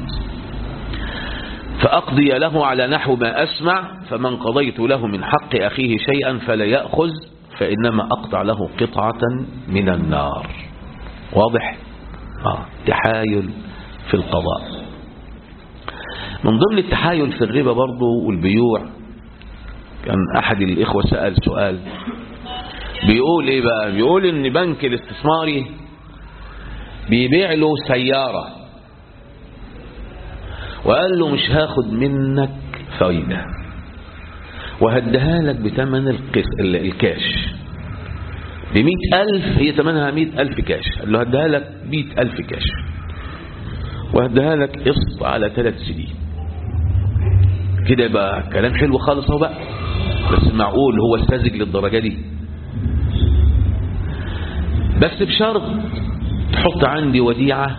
فأقضي له على نحو ما أسمع فمن قضيت له من حق أخيه شيئا فلا يأخذ فإنما أقطع له قطعة من النار واضح آه. تحايل في القضاء من ضمن التحايل في الربا برضه والبيوع كان أحد الإخوة سأل سؤال بيقول إيه بقى بيقول إن بنك الاستثماري بيبيع له سيارة وقال له مش هاخد منك فايدة وهديها لك بثمن القس... ال- الكاش بمئة ألف هي ثمنها مئة ألف كاش قال له هديها لك مئة ألف كاش وهديها لك قسط على ثلاث سنين كده يبقى كلام حلو خالص اهو بقى بس معقول هو ساذج للدرجة دي بس بشرط تحط عندي وديعة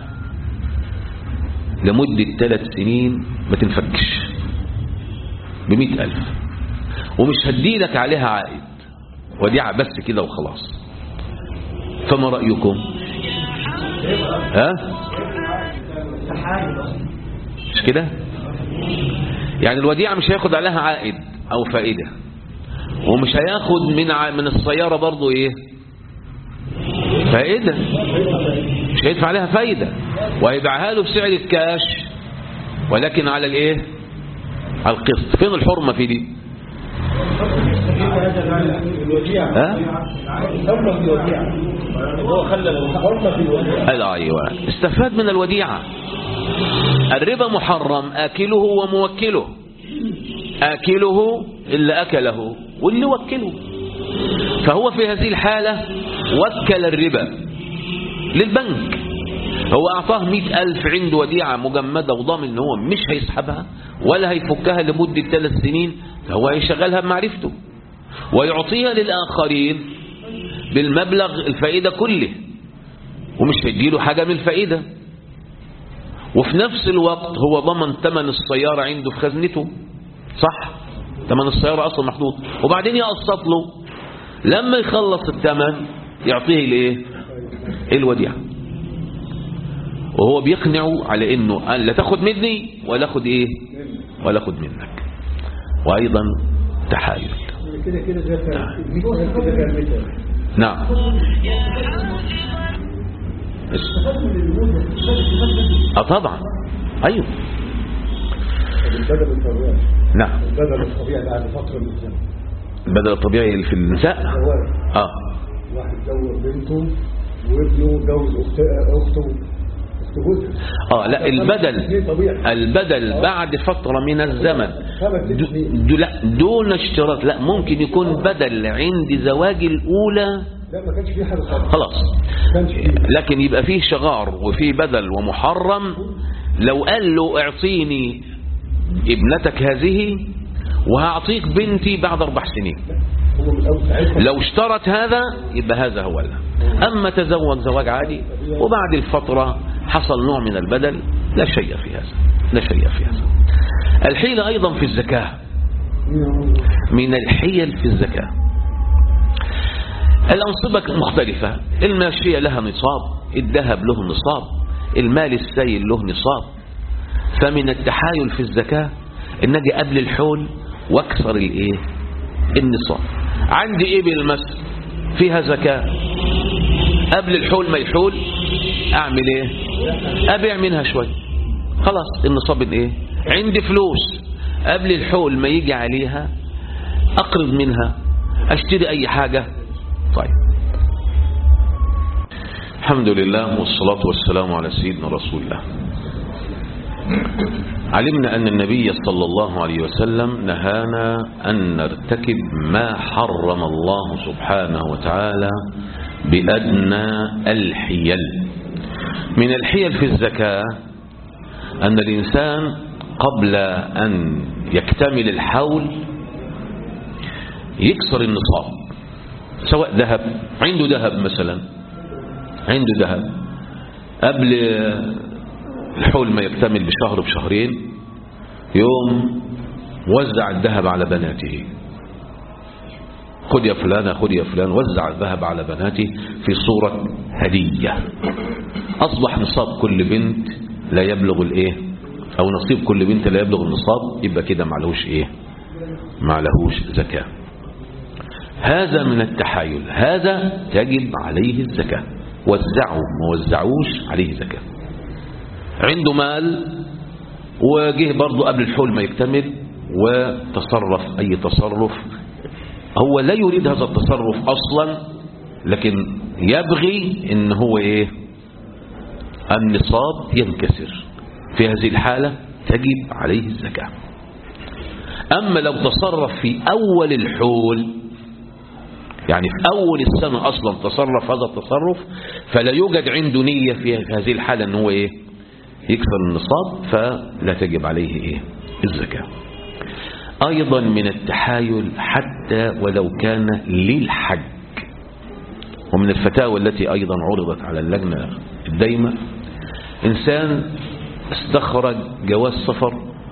لمدة ثلاث سنين ما تنفكش بمئة ألف ومش هدي لك عليها عائد وديعة بس كده وخلاص فما رأيكم ها مش كده يعني الوديعة مش هياخد عليها عائد او فائدة ومش هياخد من ع- من السيارة برضو ايه فائدة مش هيدفع عليها فايدة وهيبيعها له بسعر الكاش ولكن على الايه على القسط فين الحرمة في دي ها حرمة في الوديعة هو خلى الحرمة في الوديعة قال ايوه استفاد من الوديعة الربا محرم آكله وموكله آكله اللي أكله واللي وكله فهو في هذه الحالة وكل الربا للبنك هو أعطاه مئة ألف عنده وديعة مجمدة وضامن إن هو مش هيسحبها ولا هيفكها لمدة ثلاث سنين فهو هيشغلها بمعرفته ويعطيها للآخرين بالمبلغ الفائدة كله ومش هيديله حاجة من الفائدة وفي نفس الوقت هو ضمن ثمن السيارة عنده في خزنته صح ثمن السيارة أصلا محدود وبعدين يقسط له لما يخلص الثمن يعطيه الايه الوديعة وهو بيقنعه على انه أن لا تاخد مني ولا اخد ايه ولا اخد منك وايضا تحايل كده كده ده كان المئة ألف ده كان مئة ألف. نعم اه طبعا ايوه البدل الطبيعي نعم البدل الطبيعي بعد فترة من الزمن البدل الطبيعي اللي في النساء زواج اه واحد جوز بنته وابنه جوز أخت- أخته أخت جوزها اه لا البدل طبيعي البدل بعد فترة من الزمن خمس ست دو سنين دو لا دون اشتراط لا ممكن يكون بدل عند زواج الأولى لا ما كانش فيه حاجة خالص خلاص ما كانش فيه لكن يبقى فيه شغار وفيه بدل ومحرم لو قال له اعطيني ابنتك هذه وهعطيك بنتي بعد أربع سنين هو من أول ساعتها لو اشترط هذا يبقى هذا هو له أما تزوج زواج عادي وبعد الفترة حصل نوع من البدل لا شيء في هذا لا شيء في هذا الحيلة أيضا في الزكاة من الحيل في الزكاة الأنصبة مختلفة الماشية لها نصاب الذهب له نصاب المال السيل له نصاب فمن التحايل في الزكاة ان اجي قبل الحول واكسر الايه النصاب عندي ابل مثلا فيها زكاة قبل الحول ما يحول اعمل ايه ابيع منها شوية خلاص النصاب ايه عندي فلوس قبل الحول ما يجي عليها اقرض منها اشتري اي حاجة طيب الحمد لله والصلاة والسلام على سيدنا رسول الله علمنا أن النبي صلى الله عليه وسلم نهانا أن نرتكب ما حرم الله سبحانه وتعالى بأدنى الحيل من الحيل في الزكاة أن الإنسان قبل أن يكتمل الحول يكسر النصاب سواء ذهب عنده ذهب مثلا عنده ذهب قبل الحول ما يكتمل بشهر بشهرين يوم وزع الذهب على بناته خد يا فلان خد يا فلان وزع الذهب على بناته في صورة هدية أصبح نصاب كل بنت لا يبلغ الإيه أو نصيب كل بنت لا يبلغ النصاب يبقى كده معلهوش إيه معلهوش زكاة هذا من التحايل هذا تجب عليه الزكاة وزعوا ما وزعوش عليه زكاة عنده مال وجه برضه قبل الحول ما يكتمل وتصرف أي تصرف هو لا يريد هذا التصرف أصلا لكن يبغي ان هو ايه النصاب ينكسر في هذه الحالة تجب عليه الزكاة أما لو تصرف في أول الحول يعني في أول السنة أصلا تصرف هذا التصرف فلا يوجد عنده نية في هذه الحالة أنه هو إيه يكسر النصاب فلا تجب عليه إيه الزكاة أيضا من التحايل حتى ولو كان للحج ومن الفتاوى التي أيضا عرضت على اللجنة الدايمة إنسان استخرج جواز سفر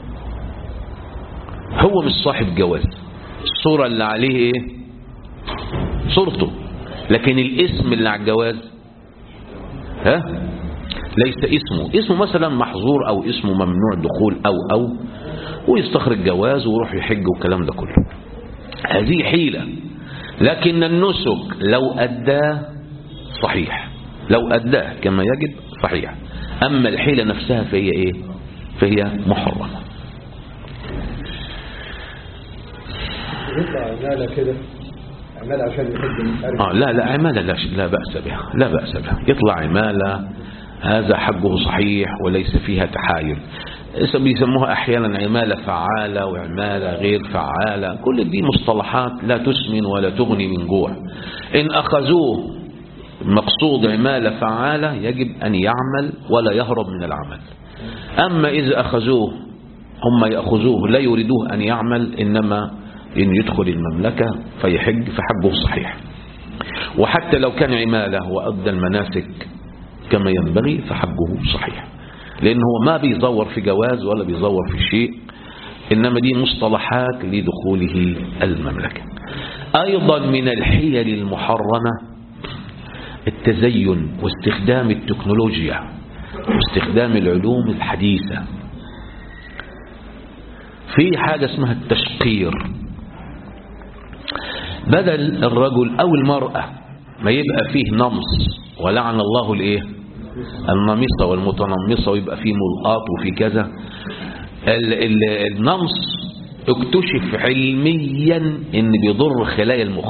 هو مش صاحب جواز الصورة اللي عليه ايه صورته لكن الاسم اللي على الجواز ها ليس اسمه اسمه مثلا محظور او اسمه ممنوع دخول او او ويستخرج جواز ويروح يحج والكلام ده كله هذه حيلة لكن النسك لو أداه صحيح لو أداه كما يجب صحيح أما الحيلة نفسها فهي إيه فهي محرمة يطلع عمالة كده عمالة عشان يحج مش عارف آه لا لا عمالة لا, ش- لا بأس بها لا بأس بها يطلع عمالة هذا حقه صحيح وليس فيها تحايل اس- بيسموها أحيانا عمالة فعالة وعمالة غير فعالة كل دي مصطلحات لا تسمن ولا تغني من جوع إن أخذوه مقصود عمالة فعالة يجب أن يعمل ولا يهرب من العمل أما إذا أخذوه هم يأخذوه لا يريدوه أن يعمل إنما إن يدخل المملكة فيحج فحجه صحيح وحتى لو كان عمالة وأدى المناسك كما ينبغي فحجه صحيح لأن هو ما بيزور في جواز ولا بيزور في شيء إنما دي مصطلحات لدخوله المملكة أيضا من الحيل المحرمة التزين واستخدام التكنولوجيا واستخدام العلوم الحديثة في حاجة اسمها التشقير بدل الرجل أو المرأة ما يبقى فيه نمص ولعن الله الايه النمصة والمتنمصة ويبقى فيه ملقاط وفي كذا ال- ال- النمص اكتشف علميا ان بيضر خلايا المخ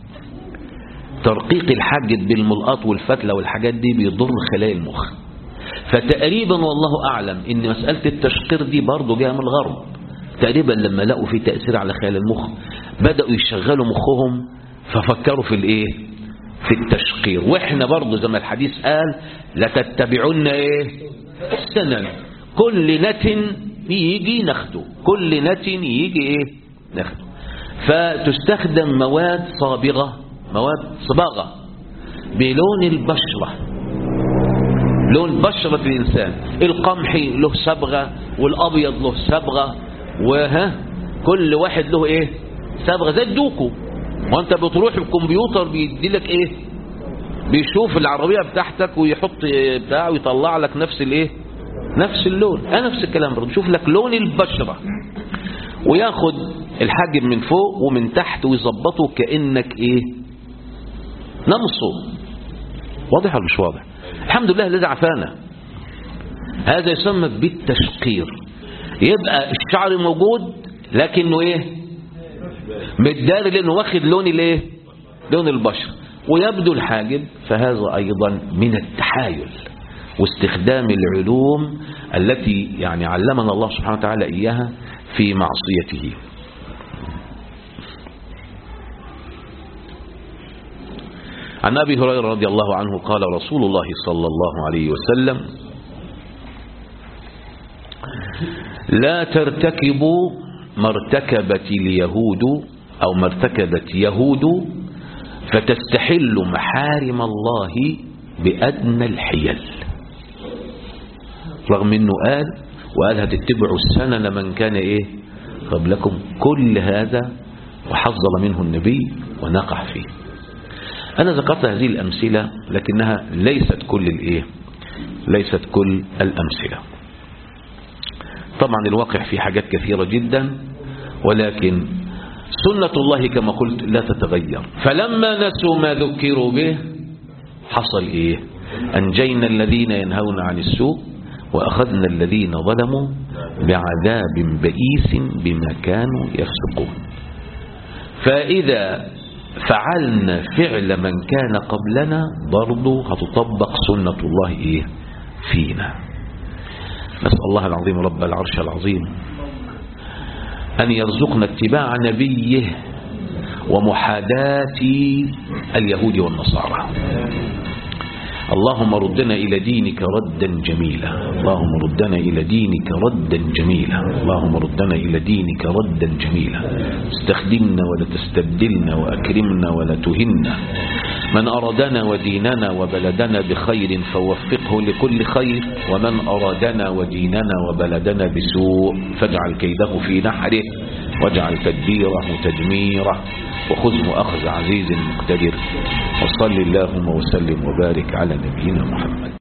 ترقيق الحاجب بالملقاط والفتلة والحاجات دي بيضر خلايا المخ فتقريبا والله أعلم ان مسألة التشقير دي برضو جاء من الغرب تقريبا لما لقوا في تأثير على خلايا المخ بدأوا يشغلوا مخهم ففكروا في الايه في التشقير واحنا برضو زي ما الحديث قال لتتبعن ايه سنن كل نت يجي ناخده كل نت يجي ايه ناخده فتستخدم مواد صابغة مواد صباغة بلون البشرة لون بشرة الإنسان القمحي له صبغة والأبيض له صبغة وها كل واحد له إيه صبغة زي الدوكو وانت بتروح الكمبيوتر بيدي لك ايه بيشوف العربية بتاعتك ويحط بتاع ويطلع لك نفس الايه نفس اللون اه نفس الكلام برضه يشوف لك لون البشرة وياخد الحاجب من فوق ومن تحت ويظبطه كأنك ايه نمصه واضح ولا مش واضح الحمد لله الذي عافانا هذا يسمى بالتشقير يبقى الشعر موجود لكنه ايه متداري لانه واخد لون الايه لون البشر ويبدو الحاجب فهذا ايضا من التحايل واستخدام العلوم التي يعني علمنا الله سبحانه وتعالى اياها في معصيته عن ابي هريره رضي الله عنه قال رسول الله صلى الله عليه وسلم لا ترتكبوا ما ارتكبت اليهود أو ما ارتكبت يهود فتستحل محارم الله بأدنى الحيل رغم أنه قال وقال هتتبعوا السنن من كان إيه قبلكم كل هذا وحذر منه النبي ونقع فيه أنا ذكرت هذه الأمثلة لكنها ليست كل الإيه ليست كل الأمثلة طبعا الواقع فيه حاجات كثيرة جدا ولكن سنة الله كما قلت لا تتغير فلما نسوا ما ذكروا به حصل ايه أنجينا الذين ينهون عن السوء وأخذنا الذين ظلموا بعذاب بئيس بما كانوا يفسقون فإذا فعلنا فعل من كان قبلنا برضو هتطبق سنة الله إيه فينا نسأل الله العظيم رب العرش العظيم أن يرزقنا اتباع نبيه ومحاداة اليهود والنصارى اللهم ردنا إلى دينك ردا جميلا اللهم ردنا إلى دينك ردا جميلا اللهم ردنا إلى دينك ردا جميلا استخدمنا ولا تستبدلنا وأكرمنا ولا تهنا من أرادنا وديننا وبلدنا بخير فوفقه لكل خير ومن أرادنا وديننا وبلدنا بسوء فاجعل كيده في نحره واجعل تدبيره تدميره وخذه أخذ عزيز مقتدر وصل اللهم وسلم وبارك على نبينا محمد